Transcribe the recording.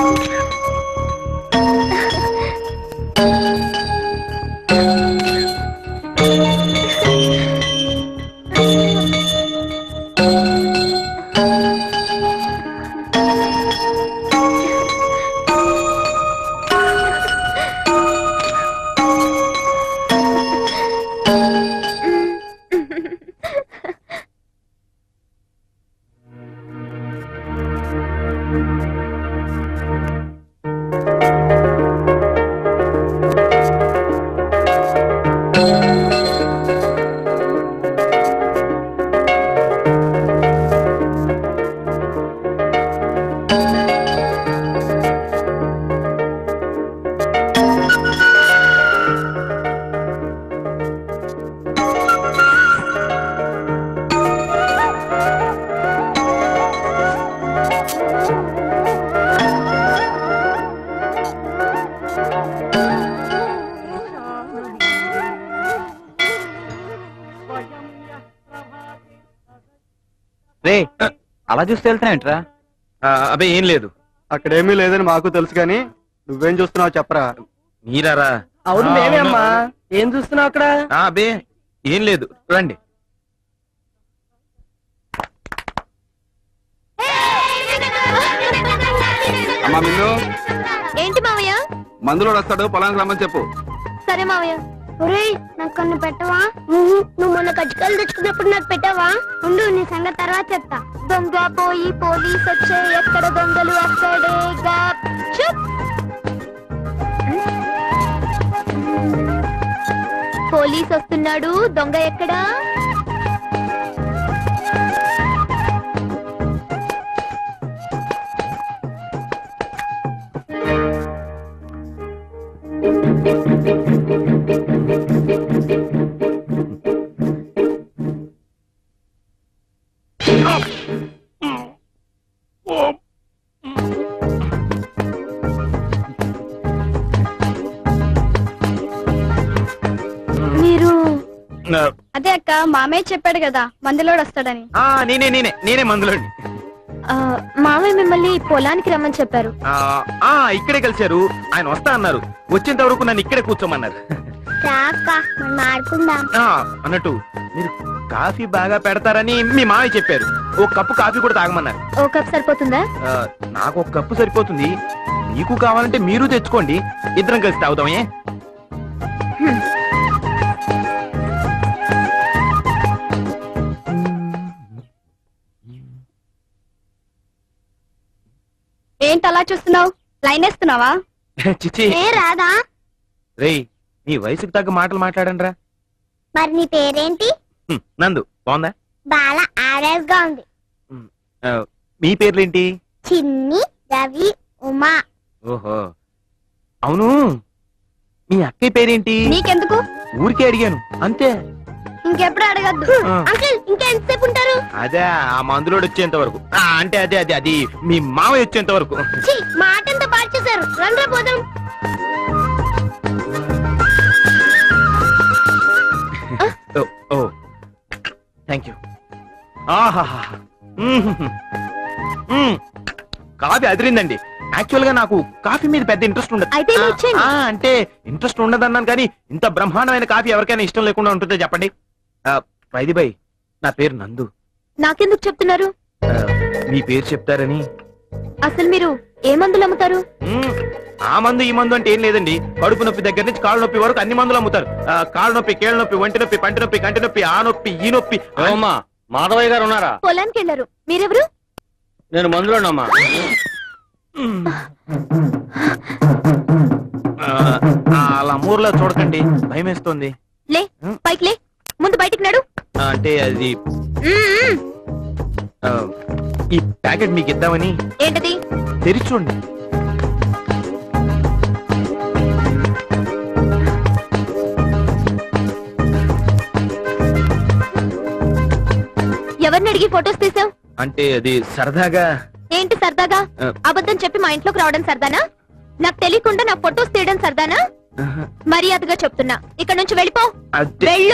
రే అలా చూస్తే వెళ్తున్నావేంట్రా అబే ఏం లేదు అక్కడేమీ లేదని మాకు తెలుసు కానీ నువ్వేం చూస్తున్నావు చెప్పరా మీరారా అవును ఆ, మేమే అవును. అమ్మా ఏం చూస్తున్నావు అక్కడ ఆ, అబే ఏం లేదు రండి అమ్మా మిన్ను ఏంటి మావయ్య మందులోడు వస్తాడు పొలానికి రమ్మని చెప్పు సరే మావయ్య ఒరేయ్ నాకు కొన్ని పెట్టవా ఉహు, నువ్వు మొన్న కజ్జికాయలు తెచ్చుకున్నప్పుడు నాకు పెట్టావా ఉండు నీ సంగతి తర్వాత చెప్తా దొంగ పోయి పోలీస్ వచ్చే ఎక్కడ దొంగలు అక్కడే గాప్ చుప్ పోలీస్ వస్తున్నాడు దొంగ ఎక్కడా మీరు ఆ, అదే అక్క మామయ్య చెప్పాడు కదా మందులోడు వస్తాడని ఆ, నేనే నేనే నేనే మందులోని ఆ, మావయ్య మిమ్మల్ని పొలానికి రమ్మని చెప్పారు ఆ, ఆ ఇక్కడే కలిశారు ఆయన వస్తా అన్నారు వచ్చేంత వరకు నన్ను ఇక్కడే కూర్చోమన్నారు అక్క మనం ఆడుకుందాం ఆ, అన్నట్టు మీరు కాఫీ బాగా పెడతారని మీ మామయ్య చెప్పారు ఓ కప్పు కాఫీ కూడా తాగమన్నారు ఓ కప్ సరిపోతుందా ఆ, నాకు ఒక కప్పు సరిపోతుంది మీకు కావాలంటే మీరు తెచ్చుకోండి ఇద్దరం కలిసి తాగుదామే ఏంటి అలా చూస్తున్నావు లైన్ వేస్తున్నావా చిచి ఏ రాదా రేయ్ నీ వయసుకు తగ్గ మాటలు మాట్లాడండి రా మరి నీ పేరేంటి నందు బాగుందా బాగా యావరేజ్ గా ఉంది ఆ, మీ పేర్లేంటి చిన్ని రవి ఉమా ఓహో అవును మీ అక్కయ్య పేరేంటి నీకెందుకు ఊరికే అడిగాను అంతే ఇంకెప్పుడు అడగద్దు ఆ. అంకుల్ ఇంకా ఎంతసేపు ఉంటారు అదే ఆ మందులోడు వచ్చేంత వరకు ఆ, అంటే అదే అదే అది మీ మామయ్య వచ్చేంత వరకు ఛీ, మాట ఎంత పాడు చేశారు రండ్రా పోదాం ఓ, ఓ థ్యాంక్ యూ ఆహాహా మ్మ్. మ్మ్. కాఫీ అదిరిందండి యాక్చువల్ గా నాకు కాఫీ మీద పెద్ద ఇంట్రెస్ట్ ఉండదు అయితే ఇలా ఆ, ఇచ్చేయండి. ఆ, అంటే ఇంట్రెస్ట్ ఉండదన్నాను కానీ ఇంత బ్రహ్మాండమైన కాఫీ ఎవరికైనా ఇష్టం లేకుండా ఉంటుందో చెప్పండి వైది బై నా పేరు నందు నాకెందుకు చెప్తున్నారు ఆ, మీ పేరు చెప్తారని అసలు మీరు ఏ మందులు అమ్ముతారు మ్మ్. ఆ మందు ఈ మందు అంటే ఏం లేదండి కడుపు నొప్పి దగ్గర నుంచి కాళ్ళ నొప్పి వరకు అన్ని మందులు అమ్ముతారు ఆ, కాళ్ళ నొప్పి కేళ్ళ నొప్పి ఒంటి నొప్పి పంటి నొప్పి కంటి నొప్పి ఆ నొప్పి ఈ నొప్పి ఏమమ్మా మాధవయ్య గారు ఉన్నారా పొలానికి వెళ్ళారు మీరెవరు నేను మందులోనమ్మా ఆ, ఆ, అలా మూర్లో చూడకండి భయం వేస్తుంది లే పైకి లే ముందు బయటికి నడు ఆ, అంటే అది మ్మ్. ఆ, ఈ ప్యాకెట్ మీకు ఇద్దామని ఏంటది తెరిచి చూడండి ఎవరిని అడిగి ఫొటోస్ తీసావు అంటే అది సరదాగా ఏంటి సరదాగా ఆ. అబద్ధం చెప్పి మా ఇంట్లోకి రావడం సరదానా నాకు తెలియకుండా నా ఫొటోస్ తీయడం సరదానా ఆహా, మర్యాదగా చెప్తున్నా ఇక్కడ నుంచి వెళ్ళిపో అదే వెళ్ళు